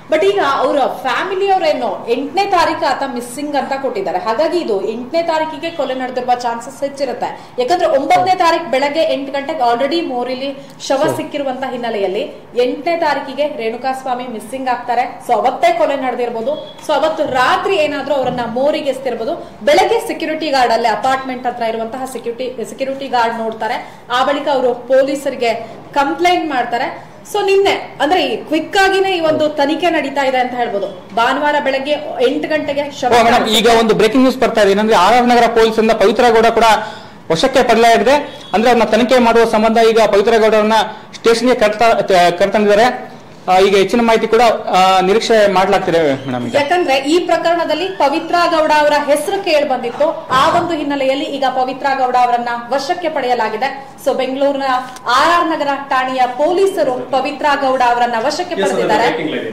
but ಈಗ ಅವರ family ಅವರೇನೋ ಎಂಟನೇ ತಾರೀಕು ಆತ ಮಿಸ್ಸಿಂಗ್ ಅಂತ ಕೊಟ್ಟಿದ್ದಾರೆ ಹಾಗಾಗಿ ಇದು ಎಂಟನೇ ತಾರೀಕಿಗೆ ಕೊಲೆ ನಡೆದಿರುವ ಚಾನ್ಸಸ್ ಹೆಚ್ಚಿರುತ್ತೆ ಯಾಕಂದ್ರೆ ಒಂಬತ್ತನೇ ತಾರೀಕು ಬೆಳಗ್ಗೆ ಎಂಟು ಗಂಟೆಗೆ ಆಲ್ರೆಡಿ ಮೋರಿಲಿ ಶವ ಸಿಕ್ಕಿರುವಂತ ಹಿನ್ನೆಲೆಯಲ್ಲಿ ಎಂಟನೇ ತಾರೀಕಿಗೆ ರೇಣುಕಾ ಸ್ವಾಮಿ ಮಿಸ್ಸಿಂಗ್ ಆಗ್ತಾರೆ ಸೊ ಅವತ್ತೇ ಕೊಲೆ ನಡೆದಿರ್ಬೋದು ಸೊ ಅವತ್ತು ರಾತ್ರಿ ಏನಾದ್ರೂ ಅವರನ್ನ ಮೋರಿಗೆ ಎಸ್ತಿರ್ಬೋದು ಬೆಳಗ್ಗೆ ಸೆಕ್ಯೂರಿಟಿ ಗಾರ್ಡ್ ಅಲ್ಲೇ ಅಪಾರ್ಟ್ಮೆಂಟ್ ಹತ್ರ ಇರುವಂತಹ ಸೆಕ್ಯೂರಿಟಿ ಸೆಕ್ಯೂರಿಟಿ ಗಾರ್ಡ್ ನೋಡ್ತಾರೆ ಆ ಬಳಿಕ ಅವರು ಪೊಲೀಸರಿಗೆ ಕಂಪ್ಲೇಂಟ್ ಮಾಡ್ತಾರೆ ಸೊ ನಿನ್ನೆ ಅಂದ್ರೆ ಕ್ವಿಕ್ ಆಗಿನೇ ಈ ಒಂದು ತನಿಖೆ ನಡೀತಾ ಇದೆ ಅಂತ ಹೇಳ್ಬೋದು ಭಾನುವಾರ ಬೆಳಗ್ಗೆ ಎಂಟು ಗಂಟೆಗೆ ಶವ ಓ ಮೇಡಮ್ ಈಗ ಒಂದು ಬ್ರೇಕಿಂಗ್ ನ್ಯೂಸ್ ಬರ್ತಾ ಇದೆ ಏನಂದ್ರೆ ಆರ್ ಆರ್ ನಗರ ಪೊಲೀಸರಿಂದ ಪವಿತ್ರ ಗೌಡ ಕೂಡ ವಶಕ್ಕೆ ಪಡೆಯಲಾಗಿದೆ ಅಂದ್ರೆ ಅವ್ರನ್ನ ತನಿಖೆ ಮಾಡುವ ಸಂಬಂಧ ಈಗ ಪವಿತ್ರ ಗೌಡರನ್ನ ಸ್ಟೇಷನ್ಗೆ ಕರ್ತಾ ಕರ್ತಂದಿದ್ದಾರೆ ಆ, ಈಗ ಹೆಚ್ಚಿನ ಮಾಹಿತಿ ಕೂಡ ಆ, ನಿರೀಕ್ಷೆ ಮಾಡಲಾಗ್ತಿದೆ ಮೇಡಮ್ ಈಗ ಯಾಕಂದ್ರೆ ಈ ಪ್ರಕರಣದಲ್ಲಿ ಪವಿತ್ರ ಗೌಡ ಅವರ ಹೆಸರು ಕೇಳಿ ಬಂದಿತ್ತು ಆ ಒಂದು ಹಿನ್ನೆಲೆಯಲ್ಲಿ ಈಗ ಪವಿತ್ರ ಗೌಡ ಅವರನ್ನ ವಶಕ್ಕೆ ಪಡೆಯಲಾಗಿದೆ ಸೊ ಬೆಂಗಳೂರಿನ ಆರ್ ಆರ್ ನಗರ ಠಾಣೆಯ ಪೊಲೀಸರು ಪವಿತ್ರ ಗೌಡ ಅವರನ್ನ ವಶಕ್ಕೆ ಪಡೆದಿದ್ದಾರೆ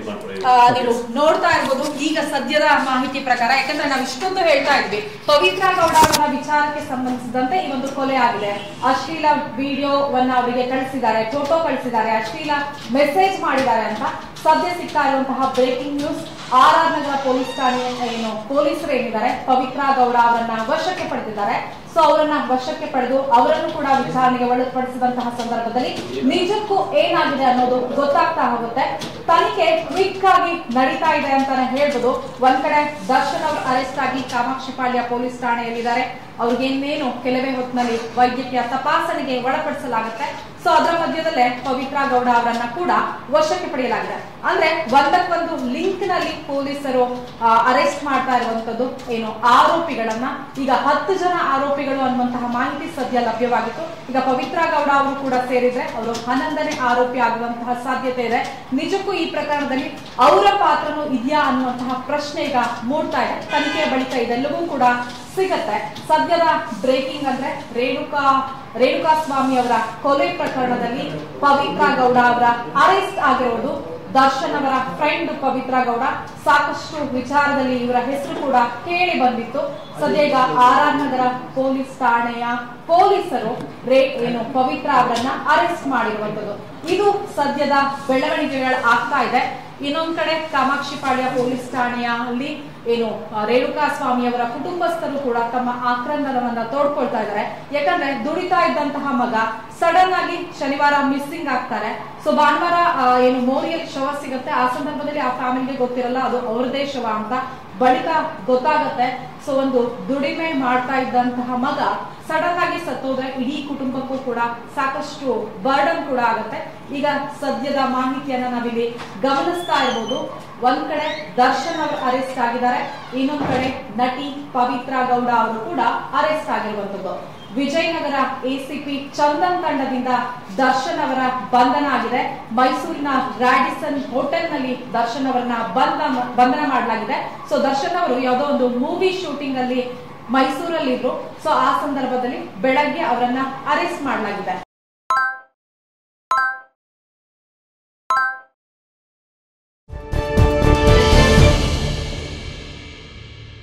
ಆ, ನೀವು ನೋಡ್ತಾ ಇರ್ಬೋದು ಈಗ ಸದ್ಯದ ಮಾಹಿತಿ ಪ್ರಕಾರ ಯಾಕಂದ್ರೆ ನಾವು ಇಷ್ಟೊಂದು ಹೇಳ್ತಾ ಇದ್ವಿ ಪವಿತ್ರ ಗೌಡ ಅವರ ವಿಚಾರಕ್ಕೆ ಸಂಬಂಧಿಸಿದಂತೆ ಈ ಒಂದು ಕೊಲೆ ಆಗಿದೆ ಅಶ್ಲೀಲ ವಿಡಿಯೋವನ್ನ ಅವರಿಗೆ ಕಳಿಸಿದ್ದಾರೆ ಫೋಟೋ ಕಳಿಸಿದ್ದಾರೆ ಅಶ್ಲೀಲ ಮೆಸೇಜ್ ಮಾಡಿದ್ದಾರೆ ಅಂತ ಸದ್ಯ ಸಿಗ್ತಾ ಇರುವಂತಹ breaking news R R Nagar police ಠಾಣೆ ಏನು ಪೊಲೀಸರು ಏನಿದ್ದಾರೆ ಪವಿತ್ರ ಗೌಡ ಅವರನ್ನ ವಶಕ್ಕೆ ಪಡೆದಿದ್ದಾರೆ ಸೊ ಅವರನ್ನ ವಶಕ್ಕೆ ಪಡೆದು ಅವರನ್ನು ಕೂಡ ವಿಚಾರಣೆಗೆ ಒಳಪಡಿಸಿದಂತಹ ಸಂದರ್ಭದಲ್ಲಿ ನಿಜಕ್ಕೂ ಏನಾಗಿದೆ ಅನ್ನೋದು ಗೊತ್ತಾಗ್ತಾ ಹೋಗುತ್ತೆ ತನಿಖೆ ಕ್ವಿಕ್ ಆಗಿ ನಡೀತಾ ಇದೆ ಅಂತಾನೆ ಹೇಳ್ಬೋದು ಒಂದ್ ಕಡೆ ದರ್ಶನ್ ಅವರು ಅರೆಸ್ಟ್ ಆಗಿ ಕಾಮಾಕ್ಷಿಪಾಳ್ಯ ಪೊಲೀಸ್ ಠಾಣೆಯಲ್ಲಿದ್ದಾರೆ ಅವ್ರಿಗೇನೇನು ಕೆಲವೇ ಹೊತ್ತಿನಲ್ಲಿ ವೈದ್ಯಕೀಯ ತಪಾಸಣೆಗೆ ಒಳಪಡಿಸಲಾಗುತ್ತೆ ಸೊ ಅದರ ಮಧ್ಯದಲ್ಲೇ ಪವಿತ್ರ ಗೌಡ ಅವರನ್ನ ಕೂಡ ವಶಕ್ಕೆ ಪಡೆಯಲಾಗಿದೆ ಅಂದ್ರೆ ಒಂದಕ್ಕೊಂದು ಲಿಂಕ್ ನಲ್ಲಿ ಪೊಲೀಸರು ಅರೆಸ್ಟ್ ಮಾಡ್ತಾ ಇರುವಂತದ್ದು ಏನು ಆರೋಪಿಗಳನ್ನ ಈಗ ಹತ್ತು ಜನ ಆರೋಪಿಗಳು ಅನ್ನುವಂತಹ ಮಾಹಿತಿ ಸದ್ಯ ಲಭ್ಯವಾಗಿತ್ತು ಈಗ ಪವಿತ್ರ ಗೌಡ ಅವರು ಕೂಡ ಸೇರಿದ್ರೆ ಅವರು ಹನ್ನೊಂದನೇ ಆರೋಪಿ ಆಗುವಂತಹ ಸಾಧ್ಯತೆ ಇದೆ ನಿಜಕ್ಕೂ ಈ ಪ್ರಕರಣದಲ್ಲಿ ಅವರ ಪಾತ್ರನೂ ಇದೆಯಾ ಅನ್ನುವಂತಹ ಪ್ರಶ್ನೆ ಈಗ ಮೂಡ್ತಾ ಇದೆ ತನಿಖೆಯ ಬಳಿಕ ಇದೆಲ್ಲವೂ ಕೂಡ ಸಿಗತ್ತೆ ಸದ್ಯದ ಬ್ರೇಕಿಂಗ್ ಅಂದ್ರೆ ರೇಣುಕಾ ರೇಣುಕಾ ಸ್ವಾಮಿ ಅವರ ಕೊಲೆ ಪ್ರಕರಣದಲ್ಲಿ ಪವಿತ್ರ ಗೌಡ ಅವರ ಅರೆಸ್ಟ್ ಆಗಿರೋದು ದರ್ಶನ್ ಅವರ ಫ್ರೆಂಡ್ ಪವಿತ್ರ ಗೌಡ ಸಾಕಷ್ಟು ವಿಚಾರದಲ್ಲಿ ಇವರ ಹೆಸರು ಕೂಡ ಕೇಳಿ ಬಂದಿತ್ತು ಸದ್ಯ ಈಗ ಆರ್ ಆರ್ ನಗರ ಪೊಲೀಸ್ ಠಾಣೆಯ ಪೊಲೀಸರು ರೇ ಏನು ಪವಿತ್ರ ಅವರನ್ನ ಅರೆಸ್ಟ್ ಮಾಡಿರುವಂತದ್ದು ಇದು ಸದ್ಯದ ಬೆಳವಣಿಗೆಗಳು ಆಗ್ತಾ ಇದೆ ಇನ್ನೊಂದ್ ಕಡೆ ಕಾಮಾಕ್ಷಿಪಾಳ್ಯ ಪೊಲೀಸ್ ಠಾಣೆಯಲ್ಲಿ ಏನು ಆ, ರೇಣುಕಾ ಸ್ವಾಮಿ ಅವರ ಕುಟುಂಬಸ್ಥರು ಕೂಡ ತಮ್ಮ ಆಕ್ರಂದನವನ್ನ ತೋಡ್ಕೊಳ್ತಾ ಇದ್ದಾರೆ ಯಾಕಂದ್ರೆ ದುಡಿತಾ ಇದ್ದಂತಹ ಮಗ ಸಡನ್ ಆಗಿ ಶನಿವಾರ ಮಿಸ್ಸಿಂಗ್ ಆಗ್ತಾರೆ ಸೊ ಭಾನುವಾರ ಆ, ಏನು ಮೋರಿಯಲ್ಲಿ ಶವ ಸಿಗುತ್ತೆ ಆ ಸಂದರ್ಭದಲ್ಲಿ ಆ ಫ್ಯಾಮಿಲಿಗೆ ಗೊತ್ತಿರಲ್ಲ ಅದು ಅವ್ರದೇ ಶವ ಅಂತ ಬಳಿಕ ಗೊತ್ತಾಗತ್ತೆ ಸೊ ಒಂದು ದುಡಿಮೆ ಮಾಡ್ತಾ ಇದ್ದಂತಹ ಮಗ ಸಡನ್ ಆಗಿ ಸತ್ತೋದ್ರೆ ಇಡೀ ಕುಟುಂಬಕ್ಕೂ ಕೂಡ ಸಾಕಷ್ಟು ಬರ್ಡನ್ ಕೂಡ ಆಗತ್ತೆ ಈಗ ಸದ್ಯದ ಮಾಹಿತಿಯನ್ನ ನಾವಿಲ್ಲಿ ಗಮನಿಸ್ತಾ ಇರ್ಬೋದು ಒಂದ್ ಕಡೆ ದರ್ಶನ್ ಅವರು ಅರೆಸ್ಟ್ ಆಗಿದ್ದಾರೆ ಇನ್ನೊಂದ್ ಕಡೆ ನಟಿ ಪವಿತ್ರ ಗೌಡ ಅವರು ಕೂಡ ಅರೆಸ್ಟ್ ಆಗಿರುವಂತದ್ದು ವಿಜಯನಗರ ಎಸಿಪಿ ಚಂದನ್ ತಂಡದಿಂದ ದರ್ಶನ್ ಅವರ ಬಂಧನ ಆಗಿದೆ ಮೈಸೂರಿನ ರಾಡಿಸನ್ ಹೋಟೆಲ್ ನಲ್ಲಿ ದರ್ಶನ್ ಅವರನ್ನ ಬಂಧ ಬಂಧನ ಮಾಡಲಾಗಿದೆ ಸೊ ದರ್ಶನ್ ಅವರು ಯಾವುದೋ ಒಂದು ಮೂವಿ ಶೂಟಿಂಗ್ ಅಲ್ಲಿ ಮೈಸೂರಲ್ಲಿ ಇದ್ರು ಸೊ ಆ ಸಂದರ್ಭದಲ್ಲಿ ಬೆಳಗ್ಗೆ ಅವರನ್ನ ಅರೆಸ್ಟ್ ಮಾಡಲಾಗಿದೆ